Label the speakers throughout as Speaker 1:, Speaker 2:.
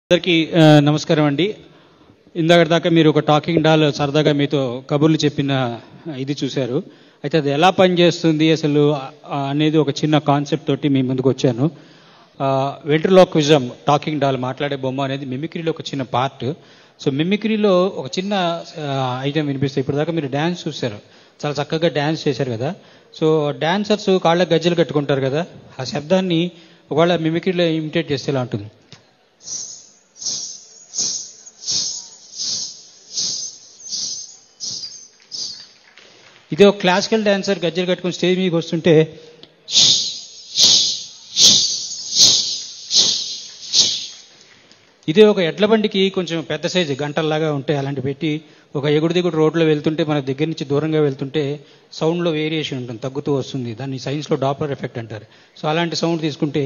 Speaker 1: అందరికీ ఆ, నమస్కారం అండి ఇందాక దాకా మీరు ఒక టాకింగ్ డాల్ సరదాగా మీతో కబుర్లు చెప్పిన ఇది చూశారు అయితే అది ఎలా పనిచేస్తుంది అసలు ఆ, అనేది ఒక చిన్న కాన్సెప్ట్ తోటి మీ ముందుకు వచ్చాను వెంట్రలోక్విజం టాకింగ్ డాల్ మాట్లాడే బొమ్మ అనేది మిమిక్రీలో ఒక చిన్న పార్ట్ సో మిమిక్రీలో ఒక చిన్న ఐటెం వినిపిస్తుంది ఇప్పుడు దాకా మీరు డ్యాన్స్ చూశారు చాలా చక్కగా డ్యాన్స్ చేశారు కదా సో డాన్సర్స్ కాళ్ళ గజ్జలు కట్టుకుంటారు కదా ఆ శబ్దాన్ని ఒకవేళ మిమిక్రీలో ఇమిటేట్ చేస్తే ఎలా ఉంటుంది ఇదే ఒక క్లాసికల్ డాన్సర్ గజ్జలు కట్టుకుని స్టేజ్ మీదకి వస్తుంటే ఇదే ఒక ఎడ్ల బండికి కొంచెం పెద్ద సైజు గంటల్లాగా ఉంటాయి అలాంటి పెట్టి ఒక ఎగుడు దిగుడు రోడ్లో వెళ్తుంటే మన దగ్గర నుంచి దూరంగా వెళ్తుంటే సౌండ్లో వేరియేషన్ ఉంటుంది తగ్గుతూ వస్తుంది దాన్ని సైన్స్లో డాప్లర్ ఎఫెక్ట్ అంటారు సో అలాంటి సౌండ్ తీసుకుంటే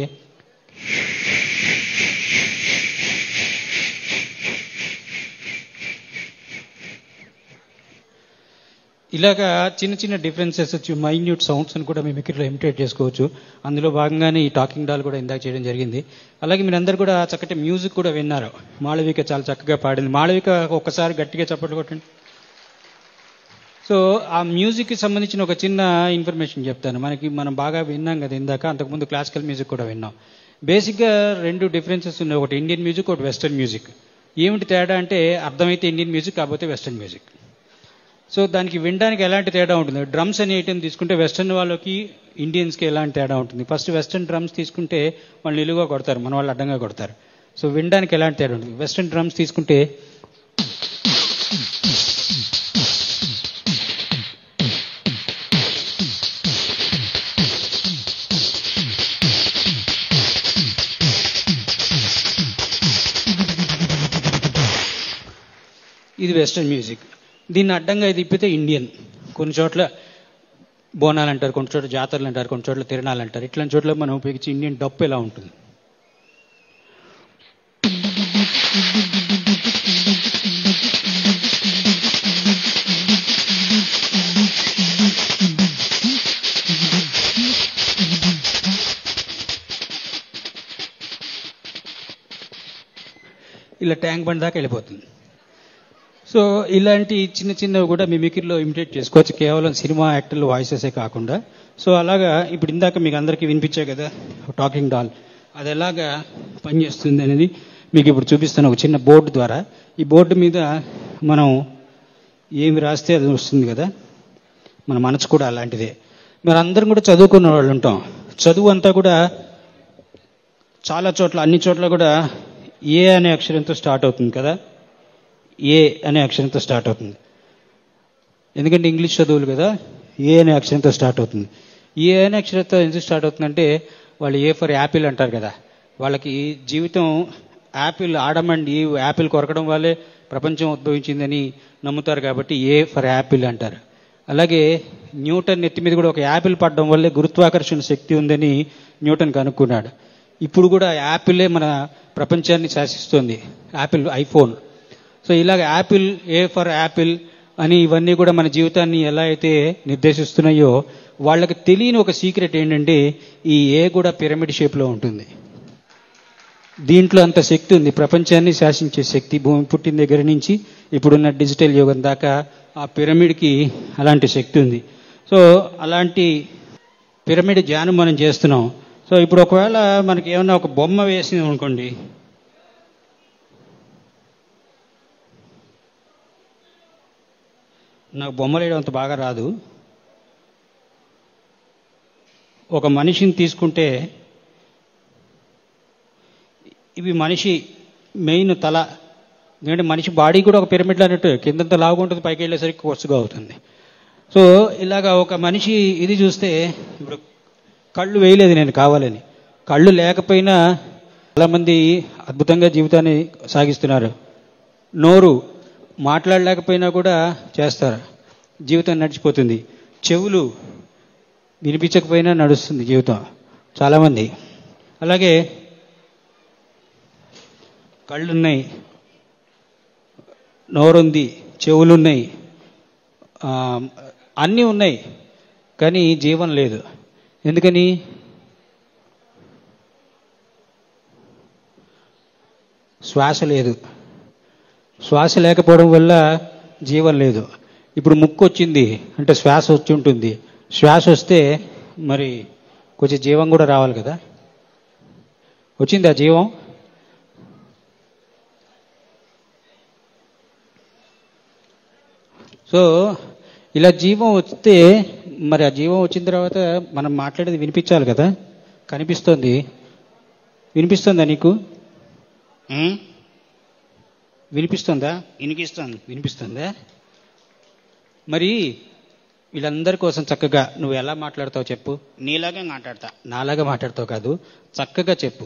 Speaker 1: ఇలాగా చిన్న చిన్న డిఫరెన్సెస్ మైన్యూట్ సౌండ్స్ అని కూడా మేము ఇక్కడ ఇమిటేట్ చేసుకోవచ్చు అందులో భాగంగానే ఈ టాకింగ్ డాల్ కూడా ఇందాక చేయడం జరిగింది అలాగే మీరందరూ కూడా చక్కటి మ్యూజిక్ కూడా విన్నారు మాళవిక చాలా చక్కగా పాడింది మాళవిక ఒక్కసారి గట్టిగా చప్పట్లు కొట్టండి సో ఆ మ్యూజిక్కి సంబంధించిన ఒక చిన్న ఇన్ఫర్మేషన్ చెప్తాను మనకి మనం బాగా విన్నాం కదా ఇందాక అంతకుముందు క్లాసికల్ మ్యూజిక్ కూడా విన్నాం బేసిక్గా రెండు డిఫరెన్సెస్ ఉన్నాయి ఒకటి ఇండియన్ మ్యూజిక్ ఒకటి వెస్టర్న్ మ్యూజిక్ ఏమిటి తేడా అంటే అర్థమైతే ఇండియన్ మ్యూజిక్ కాకపోతే వెస్టర్న్ మ్యూజిక్ సో దానికి వినడానికి ఎలాంటి తేడా ఉంటుంది డ్రమ్స్ అనే ఐటెం తీసుకుంటే వెస్టర్న్ వాళ్ళకి ఇండియన్స్కి ఎలాంటి తేడా ఉంటుంది ఫస్ట్ వెస్టర్న్ డ్రమ్స్ తీసుకుంటే వాళ్ళు నిలువుగా కొడతారు మన వాళ్ళు అడ్డంగా కొడతారు సో వినడానికి ఎలాంటి తేడా ఉంటుంది వెస్టర్న్ డ్రమ్స్ తీసుకుంటే ఇది వెస్టర్న్ మ్యూజిక్ దీన్ని అడ్డంగా తిప్పితే ఇండియన్ కొన్ని చోట్ల బోనాలు అంటారు కొన్ని చోట్ల జాతరలు అంటారు కొన్ని చోట్ల తిరణాలు అంటారు ఇట్లాంటి చోట్ల మనం ఉపయోగించి ఇండియన్ డప్పు ఎలా ఉంటుంది ఇలా ట్యాంక్ బండ్ దాకా వెళ్ళిపోతుంది సో ఇలాంటి చిన్న చిన్నవి కూడా మిమిక్రీలో ఇమిటేట్ చేసుకోవచ్చు కేవలం సినిమా యాక్టర్ల వాయిసెసే కాకుండా సో అలాగా ఇప్పుడు ఇందాక మీకు అందరికీ వినిపించే కదా టాకింగ్ డాల్ అది ఎలాగా పనిచేస్తుంది అనేది మీకు ఇప్పుడు చూపిస్తాను ఒక చిన్న బోర్డు ద్వారా ఈ బోర్డు మీద మనం ఏమి రాస్తే అది వస్తుంది కదా మన మనసు కూడా అలాంటిదే మరి అందరం కూడా చదువుకున్న వాళ్ళు ఉంటాం చదువు అంతా కూడా చాలా చోట్ల అన్ని చోట్ల కూడా ఏ అనే అక్షరంతో స్టార్ట్ అవుతుంది కదా ఏ అనే అక్షరంతో స్టార్ట్ అవుతుంది ఎందుకంటే ఇంగ్లీష్ చదువులు కదా ఏ అనే అక్షరంతో స్టార్ట్ అవుతుంది ఏ అనే అక్షరంతో ఎందుకు స్టార్ట్ అవుతుందంటే వాళ్ళు ఏ ఫర్ యాపిల్ అంటారు కదా వాళ్ళకి జీవితం యాపిల్ ఆడమండి యాపిల్ కొరకడం వల్లే ప్రపంచం ఉద్భవించిందని నమ్ముతారు కాబట్టి ఏ ఫర్ యాపిల్ అంటారు అలాగే న్యూటన్ నెత్తి మీద కూడా ఒక యాపిల్ పడడం వల్లే గురుత్వాకర్షణ శక్తి ఉందని న్యూటన్ కనుక్కున్నాడు ఇప్పుడు కూడా యాపిలే మన ప్రపంచాన్ని శాసిస్తుంది యాపిల్ ఐఫోన్ సో ఇలాగ యాపిల్ ఏ ఫర్ యాపిల్ అని ఇవన్నీ కూడా మన జీవితాన్ని ఎలా అయితే నిర్దేశిస్తున్నాయో వాళ్ళకి తెలియని ఒక సీక్రెట్ ఏంటంటే ఈ ఏ కూడా పిరమిడ్ షేప్లో ఉంటుంది దీంట్లో అంత శక్తి ఉంది ప్రపంచాన్ని శాసించే శక్తి భూమి పుట్టిన దగ్గర నుంచి ఇప్పుడున్న డిజిటల్ యుగం దాకా ఆ పిరమిడ్కి అలాంటి శక్తి ఉంది సో అలాంటి పిరమిడ్ ధ్యానం మనం చేస్తున్నాం సో ఇప్పుడు ఒకవేళ మనకి ఏమన్నా ఒక బొమ్మ వేసింది అనుకోండి నాకు బొమ్మలు వేయడం అంత బాగా రాదు ఒక మనిషిని తీసుకుంటే ఇవి మనిషి మెయిన్ తల ఎందుకంటే మనిషి బాడీ కూడా ఒక పిరమిడ్ అన్నట్టు కిందంత లావుగా ఉంటుంది పైకి వెళ్ళేసరికి కొసుగా అవుతుంది సో ఇలాగా ఒక మనిషి ఇది చూస్తే ఇప్పుడు కళ్ళు వేయలేదు నేను కావాలని కళ్ళు లేకపోయినా చాలామంది అద్భుతంగా జీవితాన్ని సాగిస్తున్నారు నోరు మాట్లాడలేకపోయినా కూడా చేస్తారు జీవితం నడిచిపోతుంది చెవులు వినిపించకపోయినా నడుస్తుంది జీవితం చాలామంది అలాగే కళ్ళున్నాయి నోరుంది చెవులున్నాయి అన్నీ ఉన్నాయి కానీ జీవం లేదు ఎందుకని శ్వాస లేదు శ్వాస లేకపోవడం వల్ల జీవం లేదు ఇప్పుడు ముక్కు వచ్చింది అంటే శ్వాస వచ్చి ఉంటుంది శ్వాస వస్తే మరి కొంచెం జీవం కూడా రావాలి కదా వచ్చిందా జీవం సో ఇలా జీవం వస్తే మరి ఆ జీవం వచ్చిన తర్వాత మనం మాట్లాడేది వినిపించాలి కదా కనిపిస్తోంది వినిపిస్తుందా నీకు ఉం? వినిపిస్తుందా వినిపిస్తుంది వినిపిస్తుందా మరి వీళ్ళందరి కోసం చక్కగా నువ్వు ఎలా మాట్లాడతావు చెప్పు నీలాగే మాట్లాడతా నాలాగా మాట్లాడతావు కాదు చక్కగా చెప్పు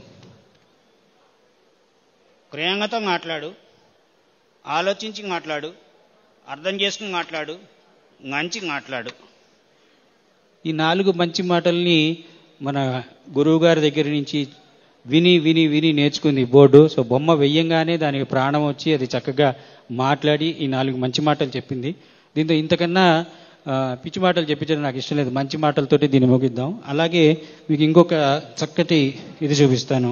Speaker 1: ప్రేమతో మాట్లాడు ఆలోచించి మాట్లాడు అర్థం చేసుకుని మాట్లాడు మంచి మాట్లాడు ఈ నాలుగు మంచి మాటల్ని మన గురువు గారి దగ్గర నుంచి విని విని విని నేర్చుకుంది ఈ బోర్డు సో బొమ్మ వెయ్యంగానే దానికి ప్రాణం వచ్చి అది చక్కగా మాట్లాడి ఈ నాలుగు మంచి మాటలు చెప్పింది దీంతో ఇంతకన్నా ఆ, పిచ్చి మాటలు చెప్పించడం నాకు ఇష్టం లేదు మంచి మాటలతోటి దీన్ని ముగిద్దాం అలాగే మీకు ఇంకొక చక్కటి ఇది చూపిస్తాను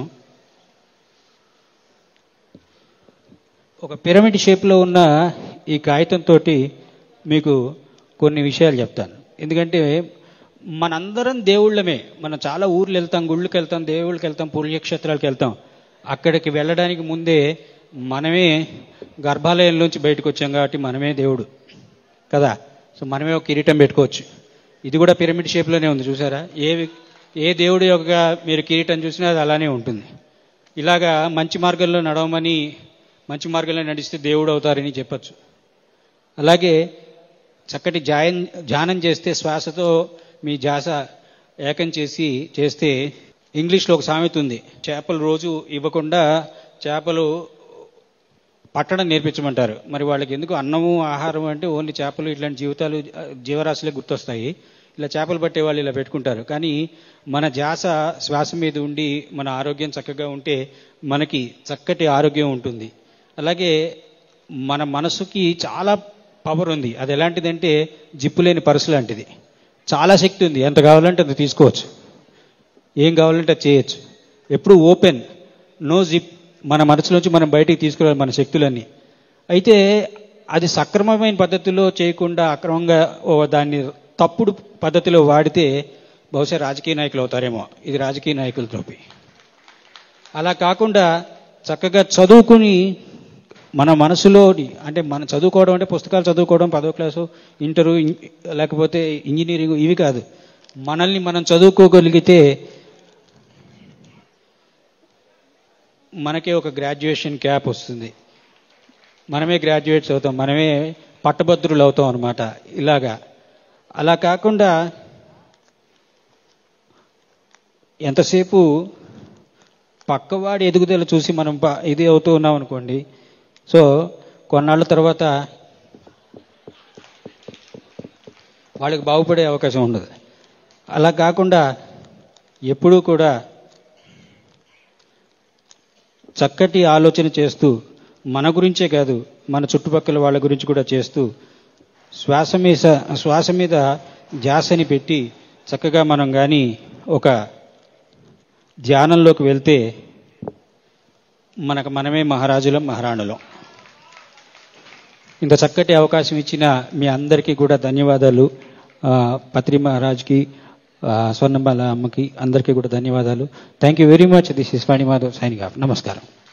Speaker 1: ఒక పిరమిడ్ షేప్లో ఉన్న ఈ కాగితంతో మీకు కొన్ని విషయాలు చెప్తాను ఎందుకంటే మనందరం దేవుళ్ళమే మనం చాలా ఊర్లు వెళ్తాం గుళ్ళకి వెళ్తాం దేవుళ్ళకి వెళ్తాం పుణ్యక్షేత్రాలకు వెళ్తాం అక్కడికి వెళ్ళడానికి ముందే మనమే గర్భాలయంలోంచి బయటకు వచ్చాం కాబట్టి మనమే దేవుడు కదా సో మనమే ఒక కిరీటం పెట్టుకోవచ్చు ఇది కూడా పిరమిడ్ షేప్లోనే ఉంది చూసారా ఏ వ్యక్- ఏ దేవుడి యొక్క మీరు కిరీటం చూసినా అది అలానే ఉంటుంది ఇలాగా మంచి మార్గంలో నడవమని మంచి మార్గంలో నడిస్తే దేవుడు అవుతారని చెప్పచ్చు అలాగే చక్కటి జాయం ధ్యానం చేస్తే శ్వాసతో మీ ధ్యాస ఏకం చేసి చేస్తే ఇంగ్లీష్లో ఒక సామెత ఉంది చేపలు రోజు ఇవ్వకుండా చేపలు పట్టడం నేర్పించమంటారు మరి వాళ్ళకి ఎందుకు అన్నము ఆహారం అంటే ఓన్లీ చేపలు ఇట్లాంటి జీవితాలు ఆ, జీవరాశులే గుర్తొస్తాయి ఇలా చేపలు పట్టే వాళ్ళు ఇలా పెట్టుకుంటారు కానీ మన ధ్యాస శ్వాస మీద ఉండి మన ఆరోగ్యం చక్కగా ఉంటే మనకి చక్కటి ఆరోగ్యం ఉంటుంది అలాగే మన మనసుకి చాలా పవర్ ఉంది అది ఎలాంటిదంటే జిప్పు లేని పర్సు లాంటిది చాలా శక్తి ఉంది ఎంత కావాలంటే అంత తీసుకోవచ్చు ఏం కావాలంటే అది చేయొచ్చు ఎప్పుడు ఓపెన్ నో జిప్ మన మనసులోంచి మనం బయటికి తీసుకురావాలి మన శక్తులన్నీ అయితే అది సక్రమమైన పద్ధతిలో చేయకుండా అక్రమంగా ఓ దాన్ని తప్పుడు పద్ధతిలో వాడితే బహుశా రాజకీయ నాయకులు అవుతారేమో ఇది రాజకీయ నాయకుల ట్రోపీ అలా కాకుండా చక్కగా చదువుకుని మన మనసులోని అంటే మనం చదువుకోవడం అంటే పుస్తకాలు చదువుకోవడం పదో క్లాసు ఇంటరు ఇం- లేకపోతే ఇంజనీరింగ్ ఇవి కాదు మనల్ని మనం చదువుకోగలిగితే మనకే ఒక గ్రాడ్యుయేషన్ క్యాప్ వస్తుంది మనమే గ్రాడ్యుయేట్స్ అవుతాం మనమే పట్టభద్రులు అవుతాం అనమాట ఇలాగా అలా కాకుండా ఎంతసేపు పక్కవాడి ఎదుగుదల చూసి మనం ప- ఇది అవుతూ ఉన్నాం అనుకోండి సో కొన్నాళ్ళ తర్వాత వాళ్ళకి బాగుపడే అవకాశం ఉండదు అలా కాకుండా ఎప్పుడూ కూడా చక్కటి ఆలోచన చేస్తూ మన గురించే కాదు మన చుట్టుపక్కల వాళ్ళ గురించి కూడా చేస్తూ శ్వాస మీద శ్వాస మీద ధ్యాసని పెట్టి చక్కగా మనం కానీ ఒక ధ్యానంలోకి వెళ్తే మనకు మనమే మహారాజులం మహారాణులం ఇంత చక్కటి అవకాశం ఇచ్చిన మీ అందరికీ కూడా ధన్యవాదాలు ఆ, పత్రి మహారాజ్కి ఆ, స్వర్ణమాల అమ్మకి అందరికీ కూడా ధన్యవాదాలు thank you very much this is Madhav signing off నమస్కారం